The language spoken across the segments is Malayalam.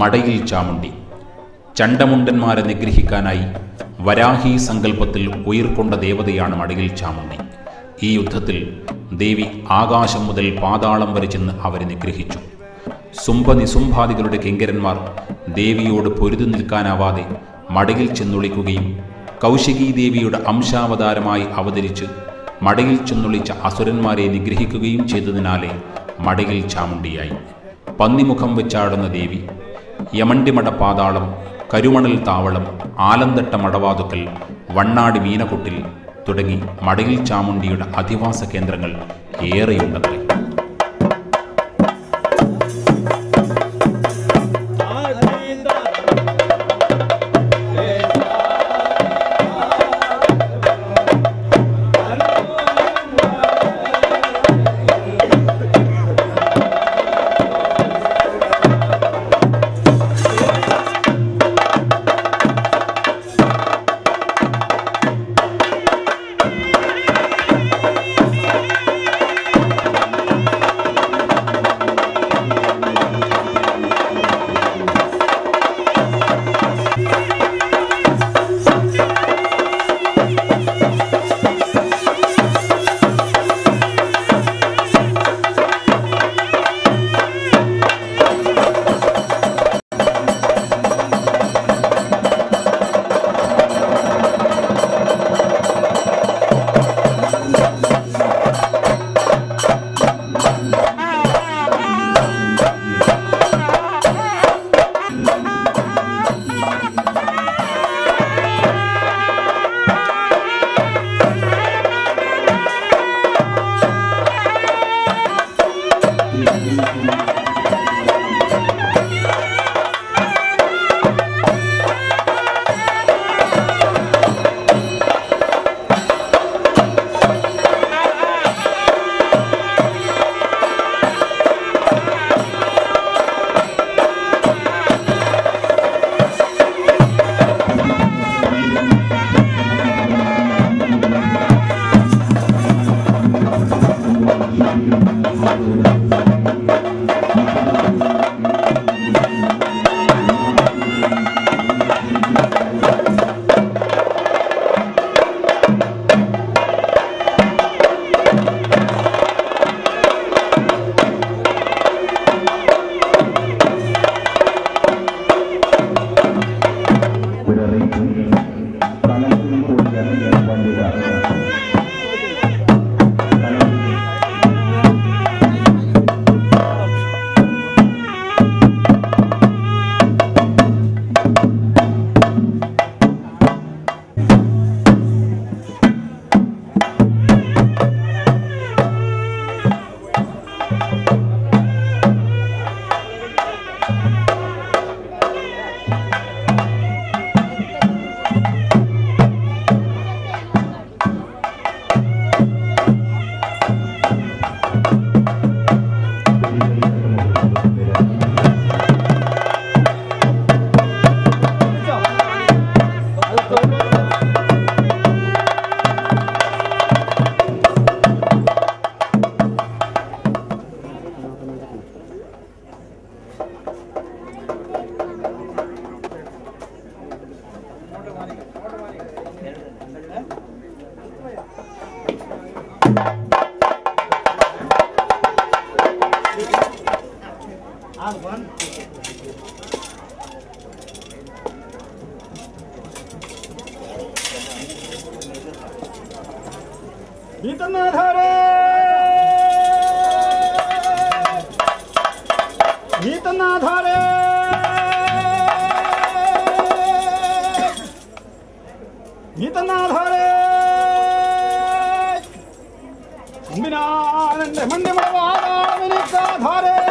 മടയിൽ ചാമുണ്ടി ചണ്ടമുണ്ടന്മാരെ നിഗ്രഹിക്കാനായി വരാഹി സങ്കല്പത്തിൽ ഉയിർക്കൊണ്ട ദേവതയാണ് മടയിൽ ചാമുണ്ടി ഈ യുദ്ധത്തിൽ ദേവി ആകാശം മുതൽ പാതാളം വരെ ചെന്ന് അവരെ നിഗ്രഹിച്ചു സുംഭനിസുംഭാദികളുടെ കിങ്കരന്മാർ ദേവിയോട് പൊരുതു നിൽക്കാനാവാതെ മടയിൽ ചെന്നൊളിക്കുകയും കൗശികീ ദേവിയുടെ അംശാവതാരമായി അവതരിച്ച് മടയിൽ ചെന്നൊളിച്ച അസുരന്മാരെ നിഗ്രഹിക്കുകയും ചെയ്തതിനാലെ മടയിൽ ചാമുണ്ടിയായി പന്നിമുഖം വെച്ചാടുന്ന ദേവി യമണ്ടിമട പാതാളം കരുമണൽ താവളം ആലന്തട്ട മടവാതുക്കൽ വണ്ണാടി മീനക്കൊട്ടിൽ തുടങ്ങി മടയിൽ ചാമുണ്ടിയുടെ അധിവാസ കേന്ദ്രങ്ങൾ ഏറെയുണ്ടത്രേ വിരറിക്കും കലക്കും കൂടിയ വണ്ടികാർ ಗೀತನಾಧಾರೇ ಗೀತನಾಧಾರೇ ഗീതനാഥാരേ ഉമ്മിനാനന്റെ മണ്ണിമടവാതാവനിക്കാധാരേ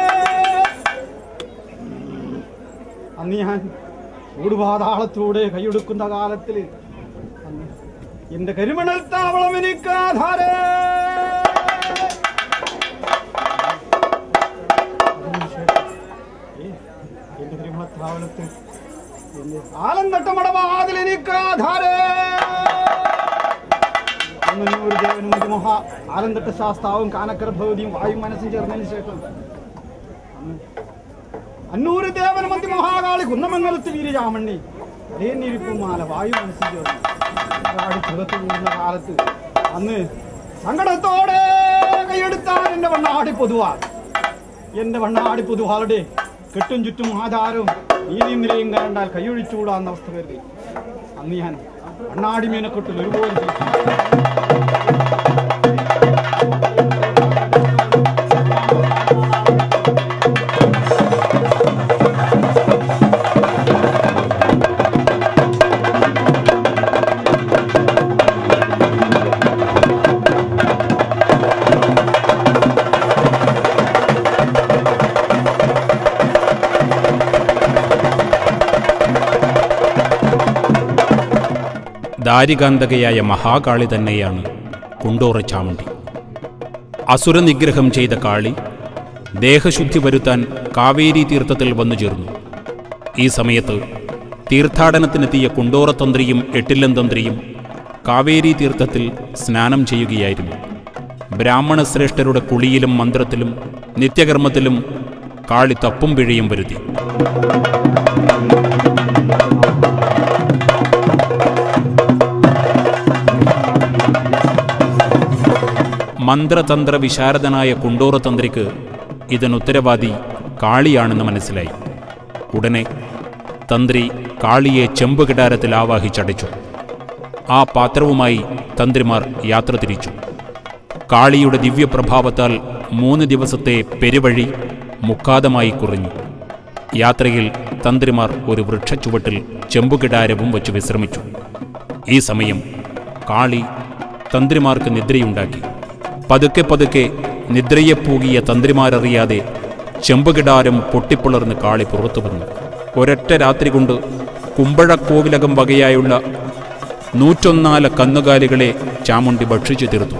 അന്ന് ഞാൻ ചൂടുപാതാളത്തൂടെ കൈയൊടുക്കുന്ന കാലത്തിൽ അന്ന് എന്റെ കരിമണൽ താവളം എനിക്കാധാരേ ഏ, എന്റെ കരിമണ താവളത്തിൽ എന്റെ ആലന്തട്ടമടവാതിൽ എനിക്കാധാരേ ഒരു ദേവനും ഒരു മഹാ ആലന്തട്ട ശാസ്താവും കാനക്കര ഭഗവതിയും വായും മനസ്സും ചേർന്നതിന് ശേഷം അന്ന് അന്നൂര് ദേവന മന്തി മഹാകാളി കുന്നമംഗലത്ത് വീരരാമണ്ണി മാല വായു മനസ്സിൽ ചേർന്നു ആടി ചുകത്ത് കൂടുന്ന കാലത്ത് അന്ന് സങ്കടത്തോടെ കൈയെടുത്താൽ എന്റെ വണ്ണാടി പൊതുവാൾ എന്റെ വണ്ണാടി പൊതുവാളുടെ കെട്ടും ചുറ്റും ആധാരവും നീതിയും നിലയും കണ്ടാൽ കൈയൊഴിച്ചുകൂടാന്ന അവസ്ഥ കരുതി അന്ന് ഞാൻ വണ്ണാടി മീനക്കെട്ടിൽ ഒരുപോലെ ജീവിച്ചു. ദാരികാന്തകയായ മഹാകാളി തന്നെയാണ് കുണ്ടോറ ചാമുണ്ടി അസുരനിഗ്രഹം ചെയ്ത കാളി ദേഹശുദ്ധി വരുത്താൻ കാവേരി തീർത്ഥത്തിൽ വന്നു ചേർന്നു ഈ സമയത്ത് തീർത്ഥാടനത്തിനെത്തിയ കുണ്ടോറ തന്ത്രിയും എട്ടില്ലം തന്ത്രിയും കാവേരി തീർത്ഥത്തിൽ സ്നാനം ചെയ്യുകയായിരുന്നു ബ്രാഹ്മണ ശ്രേഷ്ഠരുടെ കുളിയിലും മന്ത്രത്തിലും നിത്യകർമ്മത്തിലും കാളി തപ്പും പിഴയും വരുത്തി മന്ത്രതന്ത്ര വിശാരദനായ കുണ്ടോറ തന്ത്രിക്ക് ഇതിനുത്തരവാദി കാളിയാണെന്ന് മനസ്സിലായി ഉടനെ തന്ത്രി കാളിയെ ചെമ്പ് കിടാരത്തിൽ ആവാഹിച്ചടച്ചു ആ പാത്രവുമായി തന്ത്രിമാർ യാത്ര തിരിച്ചു കാളിയുടെ ദിവ്യപ്രഭാവത്താൽ മൂന്ന് ദിവസത്തെ പെരുവഴി മുക്കാതമായി കുറഞ്ഞു യാത്രയിൽ തന്ത്രിമാർ ഒരു വൃക്ഷച്ചുവട്ടിൽ ചെമ്പുകിടാരവും വച്ച് വിശ്രമിച്ചു ഈ സമയം കാളി തന്ത്രിമാർക്ക് നിദ്രയുണ്ടാക്കി പതുക്കെ പതുക്കെ നിദ്രയെ പൂകിയ തന്ത്രിമാരറിയാതെ ചെമ്പുകിടാരം പൊട്ടിപ്പിളർന്ന് കാളി പുറത്തു വന്നു ഒരൊറ്റ രാത്രി കൊണ്ട് കുമ്പഴക്കോവിലകം വകയായുള്ള നൂറ്റൊന്നാല കന്നുകാലികളെ ചാമുണ്ടി ഭക്ഷിച്ചു തീർത്തു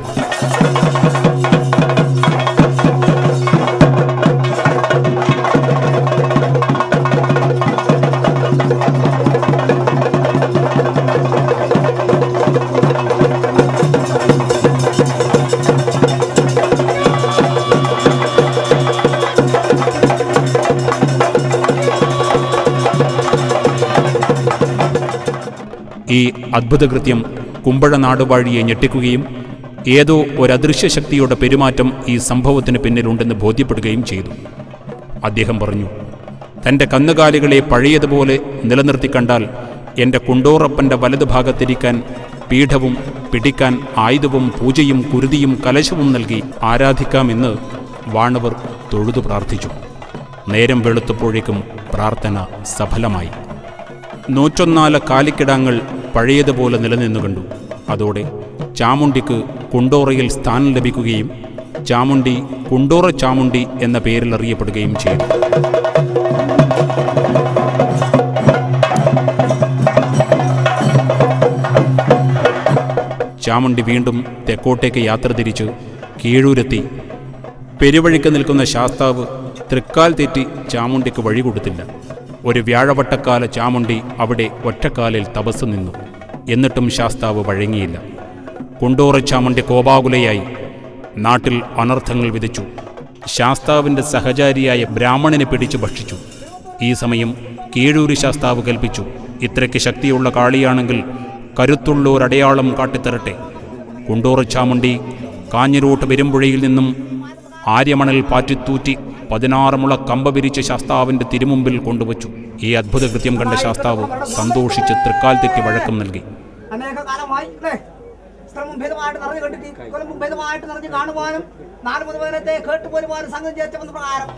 ഈ അത്ഭുതകൃത്യം കുമ്പഴ നാടുവാഴിയെ ഞെട്ടിക്കുകയും ഏതോ ഒരദൃശ്യ ശക്തിയുടെ പെരുമാറ്റം ഈ സംഭവത്തിന് പിന്നിലുണ്ടെന്ന് ബോധ്യപ്പെടുകയും ചെയ്തു അദ്ദേഹം പറഞ്ഞു തൻ്റെ കന്നുകാലികളെ പഴയതുപോലെ നിലനിർത്തി കണ്ടാൽ എൻ്റെ കുണ്ടോറപ്പൻ്റെ വലതുഭാഗത്തിരിക്കാൻ പീഠവും പിടിക്കാൻ ആയുധവും പൂജയും കുരുതിയും കലശവും നൽകി ആരാധിക്കാമെന്ന് വാണവർ തൊഴുതു പ്രാർത്ഥിച്ചു നേരം വെളുത്തപ്പോഴേക്കും പ്രാർത്ഥന സഫലമായി നൂറ്റൊന്നാല് കാലിക്കിടാങ്ങൾ പഴയതുപോലെ നിലനിന്നു കണ്ടു അതോടെ ചാമുണ്ടിക്ക് കുണ്ടോറയിൽ സ്ഥാനം ലഭിക്കുകയും ചാമുണ്ടി കുണ്ടോറ ചാമുണ്ടി എന്ന പേരിൽ അറിയപ്പെടുകയും ചെയ്തു ചാമുണ്ടി വീണ്ടും തെക്കോട്ടേക്ക് യാത്ര തിരിച്ച് കീഴൂരെത്തി പെരുവഴിക്ക് നിൽക്കുന്ന ശാസ്താവ് തൃക്കാൽ തെറ്റി ചാമുണ്ടിക്ക് വഴി കൊടുത്തില്ല ഒരു വ്യാഴവട്ടക്കാല ചാമുണ്ടി അവിടെ ഒറ്റക്കാലിൽ തപസ് നിന്നു എന്നിട്ടും ശാസ്താവ് വഴങ്ങിയില്ല കുണ്ടോറ ചാമുണ്ടി കോപാകുലയായി നാട്ടിൽ അനർത്ഥങ്ങൾ വിധിച്ചു ശാസ്താവിൻ്റെ സഹചാരിയായ ബ്രാഹ്മണനെ പിടിച്ചു ഭക്ഷിച്ചു ഈ സമയം കീഴൂരി ശാസ്താവ് കൽപ്പിച്ചു ഇത്രയ്ക്ക് ശക്തിയുള്ള കാളിയാണെങ്കിൽ കരുത്തുള്ളോരടയാളം കാട്ടിത്തരട്ടെ കുണ്ടോറ ചാമുണ്ടി കാഞ്ഞിരോട്ട് പെരുമ്പുഴയിൽ നിന്നും ആര്യമണൽ പാറ്റിത്തൂറ്റി പതിനാറ് മുള കമ്പ വിരിച്ച് ശാസ്താവിന്റെ തിരുമുമ്പിൽ കൊണ്ടുവച്ചു ഈ അത്ഭുത കൃത്യം കണ്ട ശാസ്താവ് സന്തോഷിച്ച് തൃക്കാൽ തെറ്റി വഴക്കം നൽകി അനേക കാലമായി അല്ലേ ശ്രമം ഭേദമായിട്ട് നിറഞ്ഞു കണ്ടിട്ട് കൊലമ്പും ഭേദമായിട്ട് നിറഞ്ഞു കാണുവാനും നാല് മുതലത്തെ കേട്ടുപോരുവാനും സംഘം ചേച്ചമെന്ന പ്രകാരം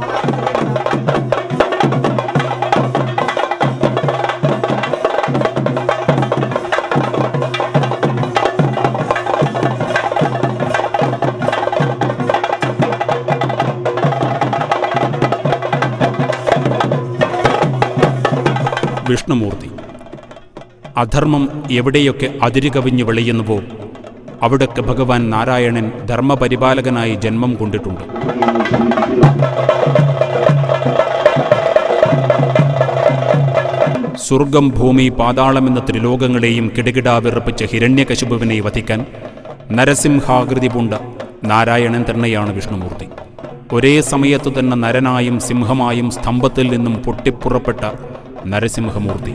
വിഷ്ണുമൂർത്തി അധർമ്മം എവിടെയൊക്കെ അതിരുകവിഞ്ഞ് വെളിയുന്നുവോ അവിടൊക്കെ ഭഗവാൻ നാരായണൻ ധർമ്മപരിപാലകനായി ജന്മം കൊണ്ടിട്ടുണ്ട് സ്വർഗം ഭൂമി പാതാളം എന്ന ത്രിലോകങ്ങളെയും കിടകിടാ വിറപ്പിച്ച ഹിരണ്യകശുപുവിനെ വധിക്കാൻ നരസിംഹാകൃതി പൂണ്ട നാരായണൻ തന്നെയാണ് വിഷ്ണുമൂർത്തി ഒരേ സമയത്തു തന്നെ നരനായും സിംഹമായും സ്തംഭത്തിൽ നിന്നും പൊട്ടിപ്പുറപ്പെട്ട നരസിംഹമൂർത്തി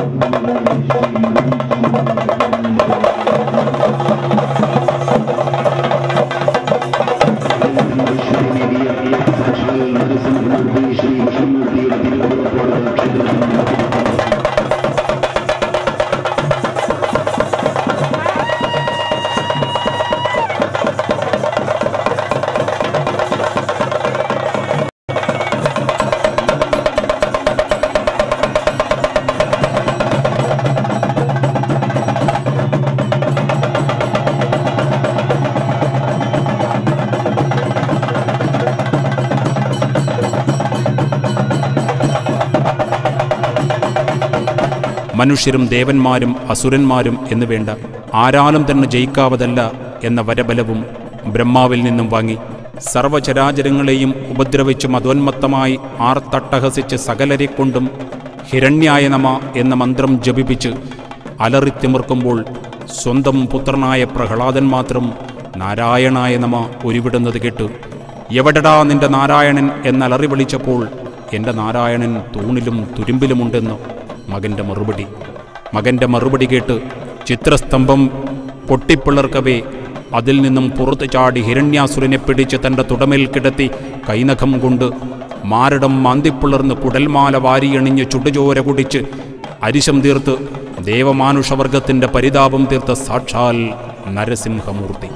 മനുഷ്യരും ദേവന്മാരും അസുരന്മാരും എന്ന് വേണ്ട ആരാലും തന്നെ ജയിക്കാവതല്ല എന്ന വരബലവും ബ്രഹ്മാവിൽ നിന്നും വാങ്ങി സർവചരാചരങ്ങളെയും ഉപദ്രവിച്ച് മതോന്മത്തമായി ആർത്തട്ടഹസിച്ച് സകലരെ കൊണ്ടും ഹിരണ്യായ നമ എന്ന മന്ത്രം ജപിപ്പിച്ച് അലറിത്തിമിർക്കുമ്പോൾ സ്വന്തം പുത്രനായ പ്രഹ്ലാദൻ മാത്രം നാരായണായ നമ ഉരുവിടുന്നത് കേട്ടു എവിടടാ നിന്റെ നാരായണൻ എന്നലറി വിളിച്ചപ്പോൾ എൻ്റെ നാരായണൻ തൂണിലും തുരുമ്പിലുമുണ്ടെന്ന് മകൻ്റെ മറുപടി മകൻ്റെ മറുപടി കേട്ട് ചിത്രസ്തംഭം പൊട്ടിപ്പിളർക്കവേ അതിൽ നിന്നും പുറത്തു ചാടി ഹിരണ്യാസുരനെ പിടിച്ച് തൻ്റെ തുടമേൽ കിടത്തി കൈനഖം കൊണ്ട് മാരടം മാന്തിപ്പിളർന്ന് കുടൽമാല വാരിയണിഞ്ഞ് ചുടുചോര കുടിച്ച് അരിശം തീർത്ത് ദേവമാനുഷവർഗത്തിൻ്റെ പരിതാപം തീർത്ത സാക്ഷാൽ നരസിംഹമൂർത്തി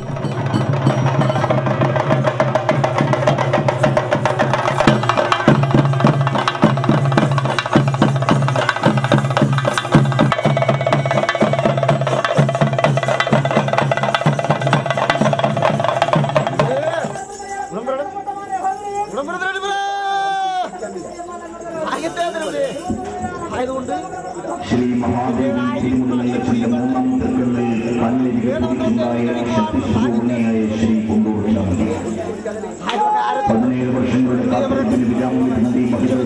ആയതുകൊണ്ട് ശ്രീ മഹാദേവി തിരുമുടിനീളത്തിന്റെ മൂന്നാം തൃക്കണ്ണിൽ കണ്ണിരിക്കുണ്ടായ ശക്തിപൂർണയായ ശ്രീ കുണ്ടൂർച്ചം പതിനേഴ് വർഷങ്ങളുടെ കാത്തിരിപ്പിന് വിരാമം നദി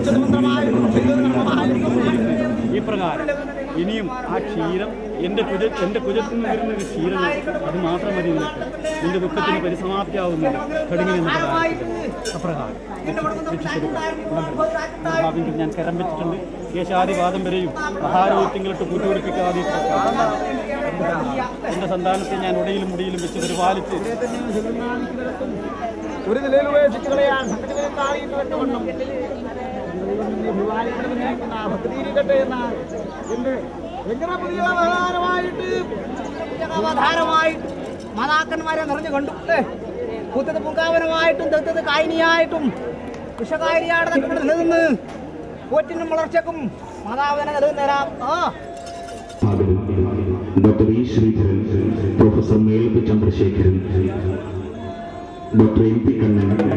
ഈ പ്രകാരം ഇനിയും ആ ക്ഷീരം എൻ്റെ കുജ എൻ്റെ കുജത്തിൽ നിന്ന് വരുന്ന ഒരു ക്ഷീരം അത് മാത്രം മതി നിനക്ക് നിന്റെ ദുഃഖത്തിന് പരിസമാപ്തിയാവുന്നുണ്ട് കടുങ്ങിന് എന്ന പദാർത്ഥത്തിൽ അപ്രകാരം ഭാവിയിൽ ഞാൻ കരം വെച്ചിട്ടുണ്ട് കേശാദിവാദം വരെയും ആഹാരത്തിങ്ങളിട്ട് കൂട്ടുപിടിപ്പിക്കാതെ ഈ പ്രകാരം. എൻ്റെ സന്താനത്തെ ഞാൻ ഉടയിലും മുടിയിലും വെച്ച് പരിപാലിച്ച് ഒരു നിലയിൽ ഉപേക്ഷിച്ച് കളയാൻ സംഘടനയെ താഴെയിട്ട് വെക്കവണ്ണം ഭക്തിയിരിക്കട്ടെ എന്നാണ് എന്ത് എങ്ങനെ പുതിയ അവതാരമായിട്ട് അവതാരമായിട്ട് മാതാക്കന്മാരെ നിറഞ്ഞു കണ്ടു അല്ലേ കൂത്തത് പൂങ്കാവനമായിട്ടും തെത്തത് കായിനിയായിട്ടും വിഷകാരിയായിട്ട് ഇവിടെ നിലനിന്ന് പോറ്റിനും വളർച്ചക്കും മാതാവിനെ നിലനിന്നേരാം ആ ഡോക്ടർ ഇ ശ്രീധരൻ പ്രൊഫസർ മേൽപ്പ് Chandrasekharan doctor M P Kannan